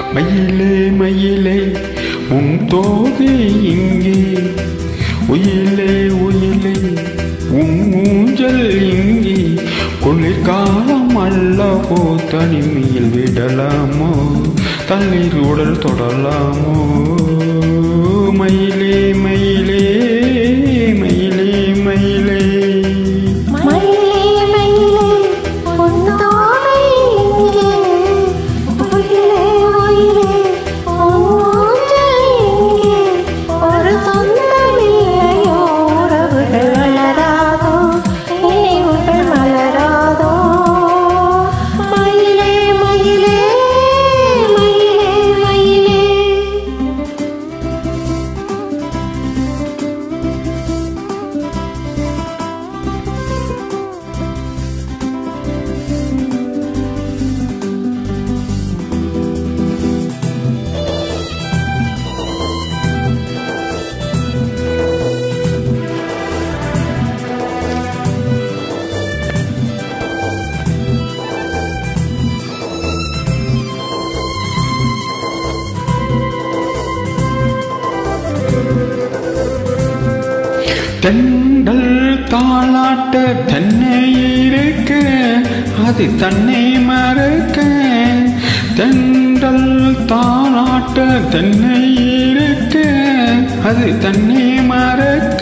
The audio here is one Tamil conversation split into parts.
மயிலே மயிலே உன் தோகை இங்கே உயிலே உயிலே உன் ஊஞ்சல் இங்கே குளிர்காலம் அல்லவோ தனிமையில் விடலாமோ தண்ணீர் உடல் தொடலாமோ மயிலே மயிலே மயிலே மயிலே மயிலே மயிலே உன் தோகை இங்கே உயிலே உயிலே உன் ஊஞ்சல் இங்கே ஒரு சொந்தமில்லையோ உறவுகள் வளராதோ நினைவுகள் மலராதோ மயிலே மயிலே மயிலே மயிலே தெண்டல் தாளாட்ட தென்னை இருக்க அது தன்னை மறக்க தெண்டல் தாளாட்ட தென்னை இருக்க அது தன்னை மறக்க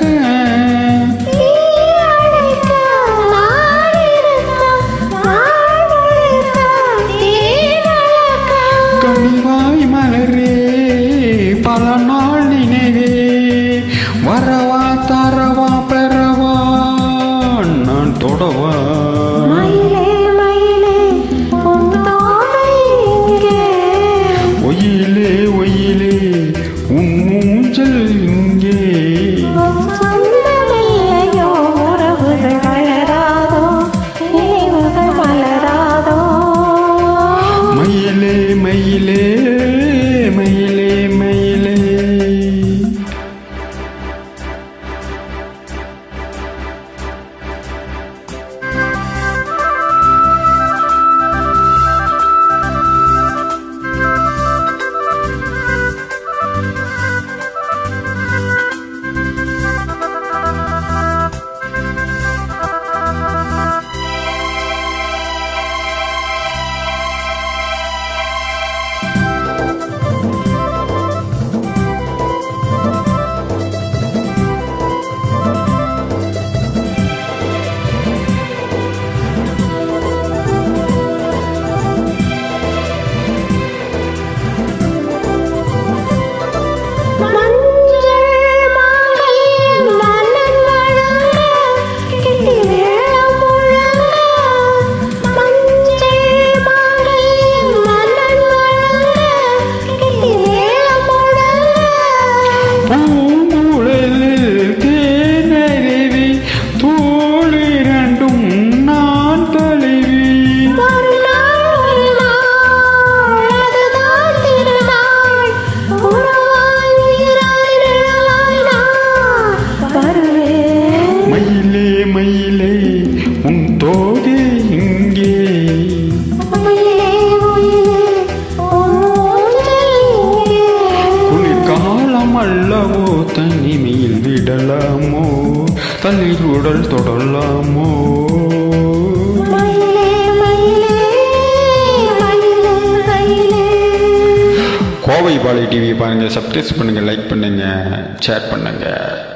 நீரழைக்க நாடிருக்க வாழ்வழுக்க நீரழக்க கனிவாய் மலரே பல நாள் நினைவே வரவா தரவா பெறவா நான் தொடவா மயிலே மயிலே உன் தோகை இங்கே ஒயிலே ஒயிலே உன் மூஞ்சல் இங்கே உன் சொந்தமில்லையோ உறவுகள் வளராதோ நினைவுகள் மலராதோ மயிலே மயிலே மயிலே மயிலே மஞ்சள் மாலையில் மன்னன் வழங்க கிட்டி மேளம் முழங்க மஞ்சள் மாலையில் மன்னன் வழங்க கிட்டி மேளம் முழங்க பூங்குழலில் தேனருவி தோளிரண்டும் நான் தழுவி மறுநாள் ஒரு நாள் அதுதான் திருநாள் உறவாய் உயிராய் நிழலாய் நான் வருவேன் மயிலே மயிலே உன் தோகை இங்கே உயிலே உயிலே உன் ஊஞ்சல் இங்கே குளிர்காலம் அல்லவோ தனிமையில் விடலாமோ தளிர் உடல் தொடலாமோ மயிலே மயிலே மயிலே மயிலே கோவை பாலை டிவி பாருங்க சப்ஸ்கிரைப் பண்ணுங்க லைக் பண்ணுங்க ஷேர் பண்ணுங்க